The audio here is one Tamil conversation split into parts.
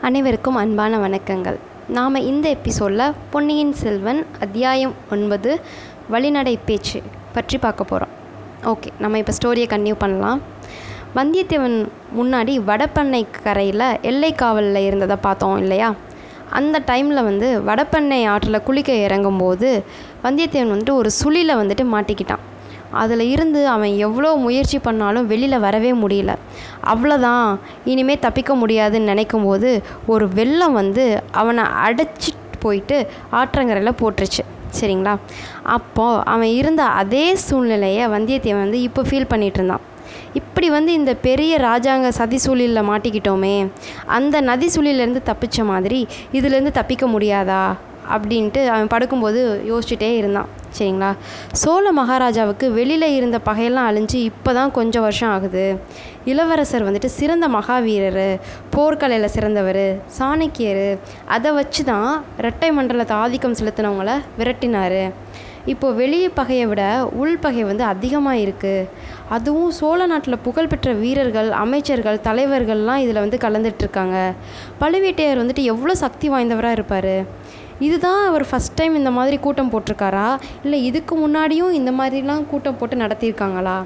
அனைவருக்கும் அன்பான வணக்கங்கள் நாம் இந்த எபிசோடில் பொன்னியின் செல்வன் அத்தியாயம் ஒன்பது வழிநடை பேச்சு பற்றி பார்க்க போகிறோம் ஓகே நம்ம இப்போ ஸ்டோரியை கன்டினியூ பண்ணலாம் வந்தியத்தேவன் முன்னாடி வடபண்ணை கரையில் எல்லை காவலில் இருந்ததை பார்த்தோம் இல்லையா அந்த டைமில் வந்து வடபண்ணை ஆற்றில் குளிக்க இறங்கும்போது வந்தியத்தேவன் வந்துட்டு ஒரு சுழியில் வந்துட்டு மாட்டிக்கிட்டான் அதில் இருந்து அவன் எவ்வளோ முயற்சி பண்ணாலும் வெளியில் வரவே முடியல அவ்வளோதான் இனிமேல் தப்பிக்க முடியாதுன்னு நினைக்கும் போது ஒரு வெள்ளம் வந்து அவனை அடைச்சிட்டு போயிட்டு ஆற்றங்கரையில் போட்டுருச்சு சரிங்களா அப்போது அவன் இருந்த அதே சூழ்நிலையை வந்தியத்தேவன் வந்து இப்போ ஃபீல் பண்ணிகிட்டு இருந்தான் இப்படி வந்து இந்த பெரிய ராஜாங்க சதி சூழலில் மாட்டிக்கிட்டோமே அந்த நதி சூழலிலேருந்து தப்பித்த மாதிரி இதுலேருந்து தப்பிக்க முடியாதா அப்படின்ட்டு அவன் படுக்கும்போது யோசிச்சுட்டே இருந்தான் சரிங்களா சோழ மகாராஜாவுக்கு வெளியில் இருந்த பகையெல்லாம் அழிஞ்சு இப்போ தான் கொஞ்சம் வருஷம் ஆகுது இளவரசர் வந்துட்டு சிறந்த மகாவீரர் போர்க்கலையில் சிறந்தவர் சாணக்கியர் அதை வச்சு தான் இரட்டை மண்டலத்தை ஆதிக்கம் செலுத்தினவங்கள விரட்டினார் இப்போது வெளி பகையை விட உள் பகை வந்து அதிகமாக இருக்குது அதுவும் சோழ நாட்டில் புகழ்பெற்ற வீரர்கள் அமைச்சர்கள் தலைவர்கள்லாம் இதில் வந்து கலந்துட்டுருக்காங்க பழுவேட்டையர் வந்துட்டு எவ்வளோ சக்தி வாய்ந்தவராக இருப்பார் இதுதான் அவர் ஃபஸ்ட் டைம் இந்த மாதிரி கூட்டம் போட்டிருக்காரா இல்லை இதுக்கு முன்னாடியும் இந்த மாதிரிலாம் கூட்டம் போட்டு நடத்தியிருக்காங்களா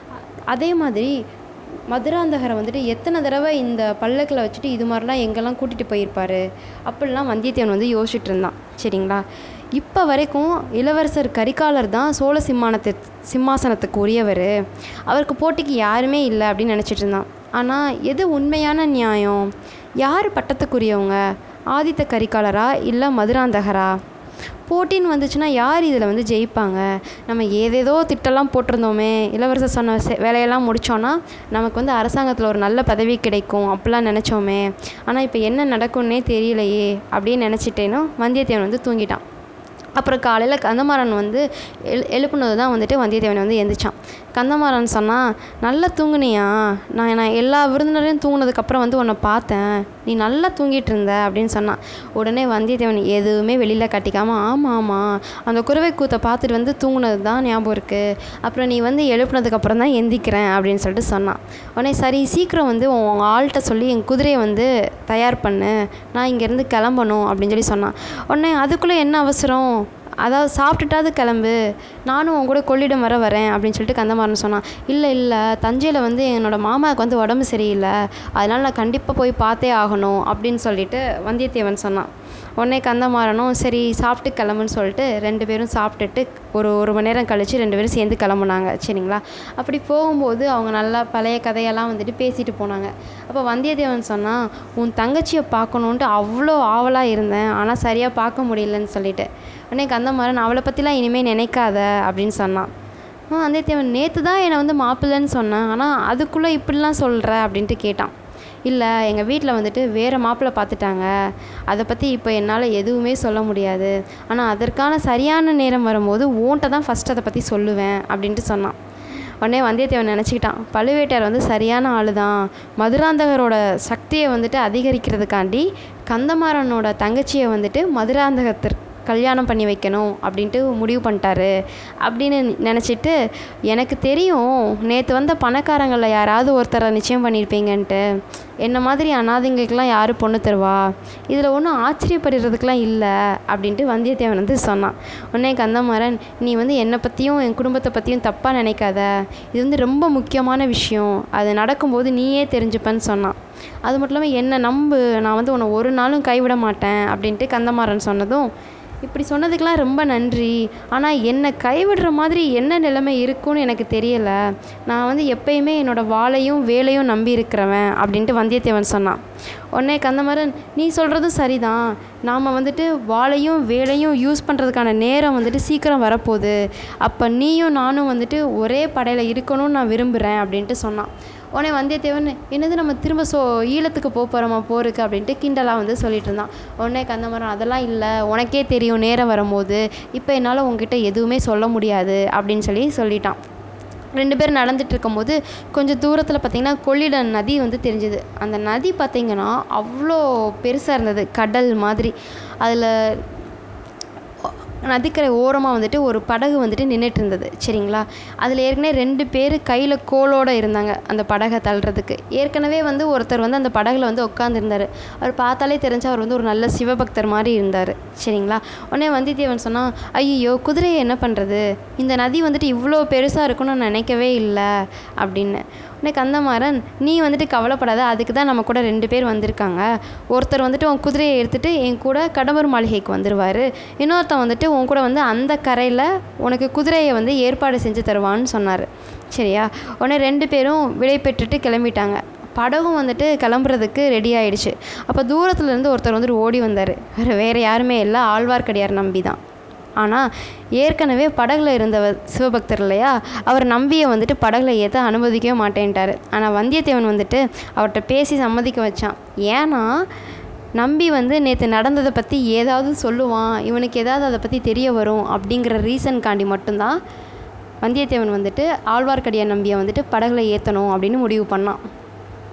அதே மாதிரி மதுராந்தகரை வந்துட்டு எத்தனை தடவை இந்த பல்லக்கில் வச்சுட்டு இது மாதிரிலாம் எங்கெல்லாம் கூட்டிகிட்டு போயிருப்பார் அப்படிலாம் வந்தியத்தேவன் வந்து யோசிச்சுட்டு இருந்தான் சரிங்களா இப்போ வரைக்கும் இளவரசர் கரிகாலர் தான் சோழ சிம்மானத்து சிம்மாசனத்துக்கு உரியவர் அவருக்கு போட்டிக்கு யாருமே இல்லை அப்படின்னு நினச்சிட்டு இருந்தான் ஆனால் எது உண்மையான நியாயம் யார் பட்டத்துக்குரியவங்க ஆதித்த கரிகாலரா இல்லை மதுராந்தகரா போட்டின்னு வந்துச்சுன்னா யார் இதில் வந்து ஜெயிப்பாங்க நம்ம ஏதேதோ திட்டம்லாம் போட்டிருந்தோமே இளவரசர் சொன்ன வேலையெல்லாம் முடித்தோன்னா நமக்கு வந்து அரசாங்கத்தில் ஒரு நல்ல பதவி கிடைக்கும் அப்படிலாம் நினச்சோமே ஆனால் இப்போ என்ன நடக்கும்னே தெரியலையே அப்படின்னு நினச்சிட்டேனும் வந்தியத்தேவன் வந்து தூங்கிட்டான் அப்புறம் காலையில் கந்தமாறன் வந்து எழு எழுப்புனது தான் வந்துட்டு வந்தியத்தேவன் வந்து எந்திரிச்சான் கந்தமாறன் சொன்னால் நல்லா தூங்குனியா நான் நான் எல்லா விருந்தினரையும் தூங்கினதுக்கப்புறம் வந்து உன்னை பார்த்தேன் நீ நல்லா தூங்கிட்டு இருந்த அப்படின்னு சொன்னான் உடனே வந்தியத்தேவன் எதுவுமே வெளியில் காட்டிக்காமல் ஆமாம் ஆமாம் அந்த குறவை கூத்தை பார்த்துட்டு வந்து தூங்குனது தான் ஞாபகம் இருக்குது அப்புறம் நீ வந்து எழுப்புனதுக்கப்புறம் தான் எந்திக்கிறேன் அப்படின்னு சொல்லிட்டு சொன்னான் உடனே சரி சீக்கிரம் வந்து உங்கள் ஆள்கிட்ட சொல்லி என் குதிரையை வந்து தயார் பண்ணு நான் இங்கேருந்து கிளம்பணும் அப்படின்னு சொல்லி சொன்னான் உடனே அதுக்குள்ளே என்ன அவசரம் அதாவது சாப்பிட்டுட்டாவது கிளம்பு நானும் உன் கூட கொள்ளிடம் வர வரேன் அப்படின்னு சொல்லிட்டு கந்தமாறன் சொன்னான் இல்லை இல்லை தஞ்சையில் வந்து என்னோடய மாமாவுக்கு வந்து உடம்பு சரியில்லை அதனால் நான் கண்டிப்பாக போய் பார்த்தே ஆகணும் அப்படின்னு சொல்லிட்டு வந்தியத்தேவன் சொன்னான் உடனே கந்தமாறனும் சரி சாப்பிட்டு கிளம்புன்னு சொல்லிட்டு ரெண்டு பேரும் சாப்பிட்டுட்டு ஒரு ஒரு மணி நேரம் கழித்து ரெண்டு பேரும் சேர்ந்து கிளம்புனாங்க சரிங்களா அப்படி போகும்போது அவங்க நல்லா பழைய கதையெல்லாம் வந்துட்டு பேசிட்டு போனாங்க அப்போ வந்தியத்தேவன் சொன்னால் உன் தங்கச்சியை பார்க்கணுன்ட்டு அவ்வளோ ஆவலாக இருந்தேன் ஆனால் சரியாக பார்க்க முடியலன்னு சொல்லிட்டு உடனே கந்தமாறன் அவளை பற்றிலாம் இனிமேல் நினைக்காத அப்படின்னு சொன்னான் வந்தியத்தேவன் நேற்று தான் என்னை வந்து மாப்பிள்ளைன்னு சொன்னேன் ஆனால் அதுக்குள்ளே இப்படிலாம் சொல்கிற அப்படின்ட்டு கேட்டான் இல்லை எங்கள் வீட்டில் வந்துட்டு வேறு மாப்பிள்ளை பார்த்துட்டாங்க அதை பற்றி இப்போ என்னால் எதுவுமே சொல்ல முடியாது ஆனால் அதற்கான சரியான நேரம் வரும்போது ஓன்ட்ட தான் ஃபஸ்ட் அதை பற்றி சொல்லுவேன் அப்படின்ட்டு சொன்னான் உடனே வந்தியத்தேவன் நினச்சிக்கிட்டான் பழுவேட்டையர் வந்து சரியான ஆள் தான் மதுராந்தகரோட சக்தியை வந்துட்டு அதிகரிக்கிறதுக்காண்டி கந்தமாறனோட தங்கச்சியை வந்துட்டு மதுராந்தகத்திற்கு கல்யாணம் பண்ணி வைக்கணும் அப்படின்ட்டு முடிவு பண்ணிட்டாரு அப்படின்னு நினச்சிட்டு எனக்கு தெரியும் நேற்று வந்த பணக்காரங்களில் யாராவது ஒருத்தரை நிச்சயம் பண்ணியிருப்பீங்கன்ட்டு என்ன மாதிரி அனாதைங்களுக்கெல்லாம் யார் பொண்ணு தருவா இதில் ஒன்றும் ஆச்சரியப்படுறதுக்கெலாம் இல்லை அப்படின்ட்டு வந்தியத்தேவன் வந்து சொன்னான் உடனே கந்தமாறன் நீ வந்து என்னை பற்றியும் என் குடும்பத்தை பற்றியும் தப்பாக நினைக்காத இது வந்து ரொம்ப முக்கியமான விஷயம் அது நடக்கும்போது நீயே தெரிஞ்சுப்பேன்னு சொன்னான் அது மட்டும் இல்லாமல் என்னை நம்பு நான் வந்து உன்னை ஒரு நாளும் கைவிட மாட்டேன் அப்படின்ட்டு கந்தமாறன் சொன்னதும் இப்படி சொன்னதுக்கெலாம் ரொம்ப நன்றி ஆனால் என்னை கைவிடுற மாதிரி என்ன நிலைமை இருக்கும்னு எனக்கு தெரியலை நான் வந்து எப்பயுமே என்னோடய வாளையும் வேலையும் நம்பி இருக்கிறவன் அப்படின்ட்டு வந்தியத்தேவன் சொன்னான் உடனே கந்தமாறன் நீ சொல்கிறதும் சரிதான் நாம் வந்துட்டு வாளையும் வேலையும் யூஸ் பண்ணுறதுக்கான நேரம் வந்துட்டு சீக்கிரம் வரப்போகுது அப்போ நீயும் நானும் வந்துட்டு ஒரே படையில் இருக்கணும்னு நான் விரும்புகிறேன் அப்படின்ட்டு சொன்னான் உடனே வந்தியத்தேவன் என்னது நம்ம திரும்ப சோ ஈழத்துக்கு போக போகிறோமா போருக்கு அப்படின்ட்டு கிண்டலாக வந்து சொல்லிட்டு இருந்தான் உடனே கந்தமரம் அதெல்லாம் இல்லை உனக்கே தெரியும் நேரம் வரும்போது இப்போ என்னால் உங்ககிட்ட எதுவுமே சொல்ல முடியாது அப்படின்னு சொல்லி சொல்லிட்டான் ரெண்டு பேரும் நடந்துட்டு இருக்கும்போது கொஞ்சம் தூரத்தில் பார்த்திங்கன்னா கொள்ளிடம் நதி வந்து தெரிஞ்சுது அந்த நதி பார்த்திங்கன்னா அவ்வளோ பெருசாக இருந்தது கடல் மாதிரி அதில் நதிக்கரை ஓரமாக வந்துட்டு ஒரு படகு வந்துட்டு நின்றுட்டு இருந்தது சரிங்களா அதில் ஏற்கனவே ரெண்டு பேர் கையில் கோலோடு இருந்தாங்க அந்த படகை தள்ளுறதுக்கு ஏற்கனவே வந்து ஒருத்தர் வந்து அந்த படகுல வந்து உட்காந்துருந்தாரு அவர் பார்த்தாலே தெரிஞ்சு அவர் வந்து ஒரு நல்ல சிவபக்தர் மாதிரி இருந்தார் சரிங்களா உடனே வந்தியத்தேவன் சொன்னான் ஐயோ குதிரையை என்ன பண்ணுறது இந்த நதி வந்துட்டு இவ்வளோ பெருசாக இருக்கும்னு நான் நினைக்கவே இல்லை அப்படின்னு உடனே கந்தமாறன் நீ வந்துட்டு கவலைப்படாத அதுக்கு தான் நம்ம கூட ரெண்டு பேர் வந்திருக்காங்க ஒருத்தர் வந்துட்டு உன் குதிரையை எடுத்துகிட்டு என் கூட கடம்பூர் மாளிகைக்கு வந்துடுவார் இன்னொருத்தன் வந்துட்டு உன் கூட வந்து அந்த கரையில் உனக்கு குதிரையை வந்து ஏற்பாடு செஞ்சு தருவான்னு சொன்னார் சரியா உடனே ரெண்டு பேரும் விடை பெற்றுட்டு கிளம்பிட்டாங்க படகும் வந்துட்டு கிளம்புறதுக்கு ரெடி ஆயிடுச்சு அப்போ தூரத்துல இருந்து ஒருத்தர் வந்துட்டு ஓடி வந்தார் வேறு யாருமே இல்லை ஆழ்வார்க்கடியார் நம்பி தான் ஆனால் ஏற்கனவே படகுல இருந்தவர் சிவபக்தர் இல்லையா அவர் நம்பியை வந்துட்டு படகுல ஏற்ற அனுமதிக்கவே மாட்டேன்ட்டார் ஆனால் வந்தியத்தேவன் வந்துட்டு அவர்கிட்ட பேசி சம்மதிக்க வச்சான் ஏன்னா நம்பி வந்து நேற்று நடந்ததை பற்றி ஏதாவது சொல்லுவான் இவனுக்கு ஏதாவது அதை பற்றி தெரிய வரும் அப்படிங்கிற ரீசன்காண்டி மட்டும்தான் வந்தியத்தேவன் வந்துட்டு ஆழ்வார்க்கடியான் நம்பியை வந்துட்டு படகுல ஏற்றணும் அப்படின்னு முடிவு பண்ணான்